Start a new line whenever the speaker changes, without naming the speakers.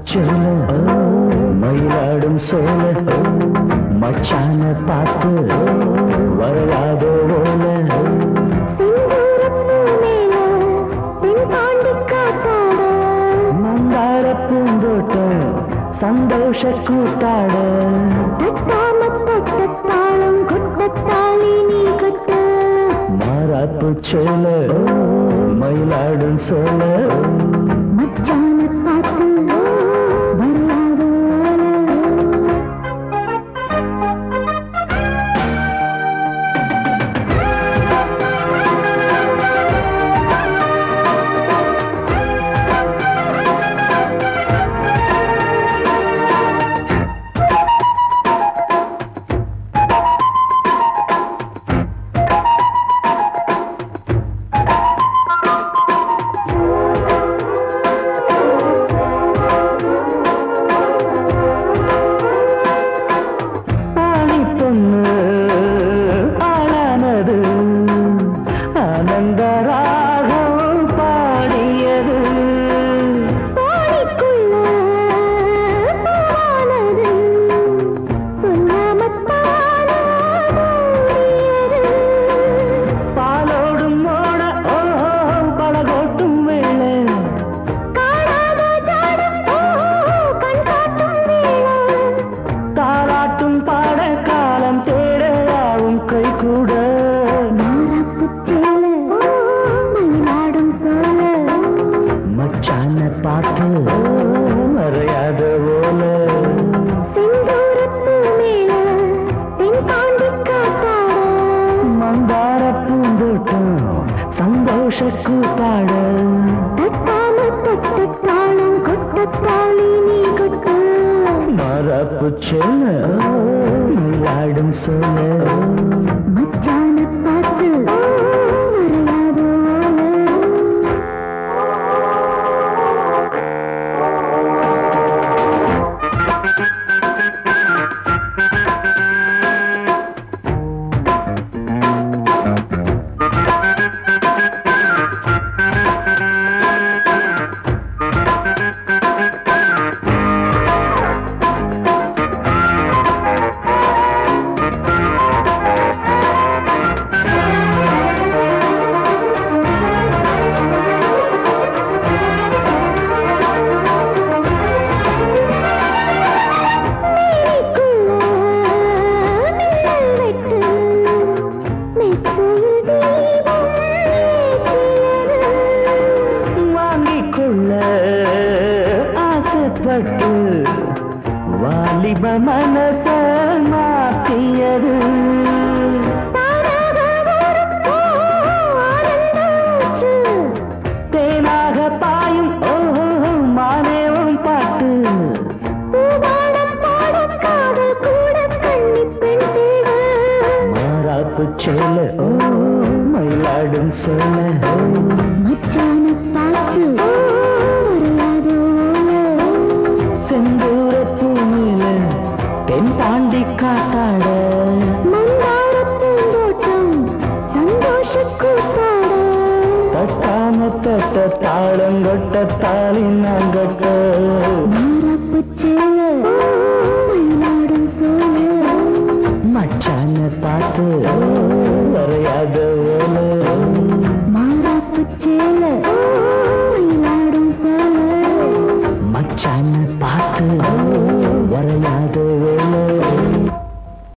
சேல மயிலாடும் சோல மச்சான பார்த்து வரையாத ஓல மந்தார பூந்தோட்டம் சந்தோஷ கூத்தாட மாறாப்பு சேல மயிலாடும் சோல ஆணி பொண்ணு ஆளானது ஆனந்த ராகம் பாடியது பாலோடும் மோட ஓ படகோட்டும் வேளை தாளாட்டும் பாட காலம் தேடையாவும் கை கூட மச்சான பார்த்து மறையாத ஓல மந்தார பூந்தோட்டம் சந்தோஷ கூத்தாட மரப்பு செல்ல விளையாடும் சொல்ல
மச்சான பார்த்து மறையாத
வாங்கிக் கொள்ள ஆசைப்பட்டு வாலிப மனச மாத்தியது தேனாக பாயும் ஓஹோ மானேவும் பாட்டு மாறாப்பு சேல ஓ மயிலாடும் சோல செந்தூர பூமியில தென் தாண்டி காத்தாட தட்டாம தட்ட தாளங்கொட்ட தாலி நாங்கட்ட மச்சான பார்த்து வரையாத ஓல
மாறாப்பு சேல